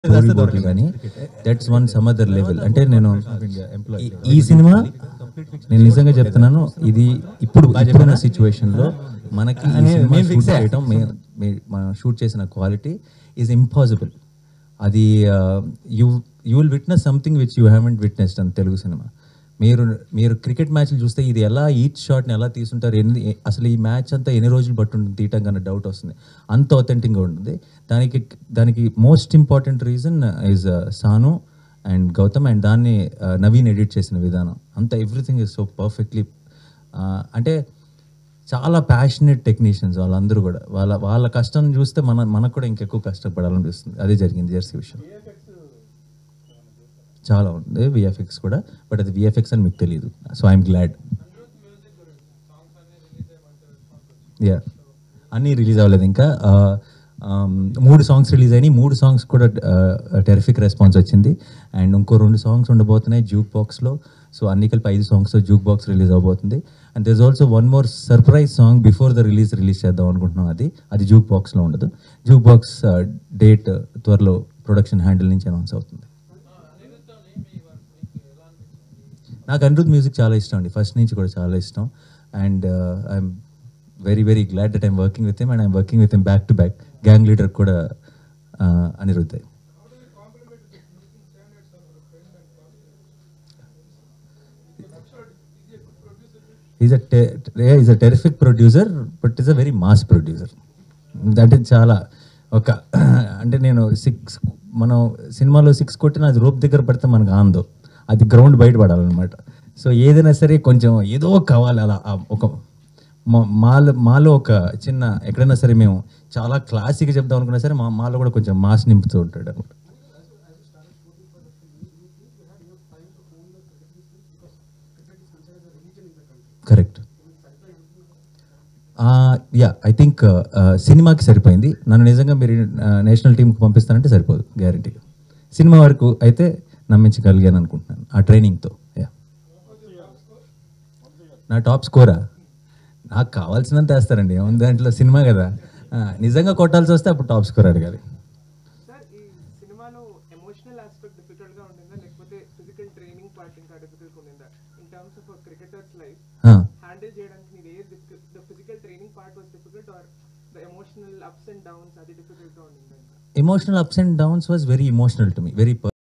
కోట్లు కానీ that's one some other level అంటే నేను ఈ- ఈ సినిమా నేను నిజంగా చెప్తున్నాను ఇది ఇప్పుడు ఇప్పుడున్న సిచ్యువేషన్ లో మనకి ఈ సినిమా షూట్ చేయడం మే- మే- మనం షూట్ చేసిన క్వాలిటీ ఈజ్ ఇంపాసిబుల్ అది you you will witness something which you haven't witnessed అని తెలుగు సినిమా మీరు మీరు క్రికెట్ మ్యాచ్లు చూస్తే ఇది ఎలా ఈచ్ షాట్ని ఎలా తీసుంటారు ఎన్ని అసలు ఈ మ్యాచ్ అంతా ఎన్ని రోజులు పట్టుంటుంది తీయటం కన్నా డౌట్ వస్తుంది అంత అథెంటిక్గా ఉంటుంది దానికి దానికి most important reason is Sanu and Gautham and దాన్ని uh, నవీన్ ఎడిట్ చేసిన విధానం అంత ఎవ్రీథింగ్ ఇస్ సో పర్ఫెక్ట్లీ అంటే చాలా ప్యాషనెట్ టెక్నీషియన్స్ వాళ్ళందరూ కూడా వాళ్ళ వాళ్ళ కష్టం చూస్తే మన మనకు కూడా ఇంకెక్కువ కష్టపడాలనిపిస్తుంది అదే జరిగింది జెర్సీ విషయం చాలా ఉంది విఎఫ్ఎక్స్ కూడా బట్ అది విఎఫ్ఎక్స్ అని మీకు తెలియదు సో ఐఎమ్ గ్లాడ్ యా అన్నీ రిలీజ్ అవ్వలేదు ఇంకా ఆ, ఆమ్, మూడు సాంగ్స్ రిలీజ్ అయినాయి మూడు సాంగ్స్ కూడా టెరిఫిక్ రెస్పాన్స్ వచ్చింది అండ్ ఇంకో రెండు సాంగ్స్ ఉండబోతున్నాయి జూక్ బాక్స్లో సో అన్ని కలిపి ఐదు సాంగ్స్ జూక్ బాక్స్ రిలీజ్ అవబోతుంది and this also one more surprise song before the release release చేద్దాం అనుకుంటున్నాం అది అది జూక్ బాక్స్లో ఉండదు జూక్ బాక్స్ డేట్ త్వరలో ప్రొడక్షన్ హ్యాండిల్ నుంచి అనౌన్స్ అవుతుంది నాకు అనిరుద్ మ్యూజిక్ చాలా ఇష్టం అండి ఫస్ట్ నుంచి కూడా చాలా ఇష్టం and I'm very very glad that I'm working with him and I'm working with him back to back Gang Leader కూడా uh, Anirudh is a is a terrific producer but is a very mass producer that is చాలా ఒక అంటే నేను six మనం సినిమాలో six కొట్టిన అది rope దగ్గర పడితే మనకు ఆందో అది గ్రౌండ్ బయట పడాలన్నమాట సో ఏదైనా సరే కొంచెం ఏదో కావాలి అలా ఆ ఒక మా- మాలో మాలో ఒక చిన్న ఎక్కడైనా సరే మేము చాలా క్లాసిక్గా చెప్దాం అనుకున్నా సరే మా మాలో కూడా కొంచెం మాస్ నింపుతూ ఉంటాడు అనమాట కరెక్ట్ యా ఐ థింక్ సినిమాకి సరిపోయింది నన్ను నిజంగా మీరు నేషనల్ టీంకి పంపిస్తానంటే సరిపోదు గ్యారంటీగా సినిమా వరకు అయితే నమ్మించగలిగాను అనుకుంటున్నాను ఆ ట్రైనింగ్తో యా నా టాప్ స్కోరా నాకు కావాల్సినంత వేస్తారండి ఏముంది దాంట్లో సినిమా కదా ఆ, నిజంగా కొట్టాల్సి వస్తే అప్పుడు టాప్ స్కోర్ అడగాలి సార్ ఈ సినిమాలో ఎమోషనల్ ఆస్పెక్ట్ డిఫికల్ట్ గా ఉండిందా లేకపోతే ఫిజికల్ ట్రైనింగ్ పార్ట్ ఇంకా డిఫికల్ట్ ఉండిందా in terms of cricketers life ఆ, హ్యాండిల్ చేయడానికి మీరు ఏ the physical training part was difficult or the emotional ups and downs అది డిఫికల్ట్ గా ఉండిందా ఇంకా emotional ups and downs was very emotional to me very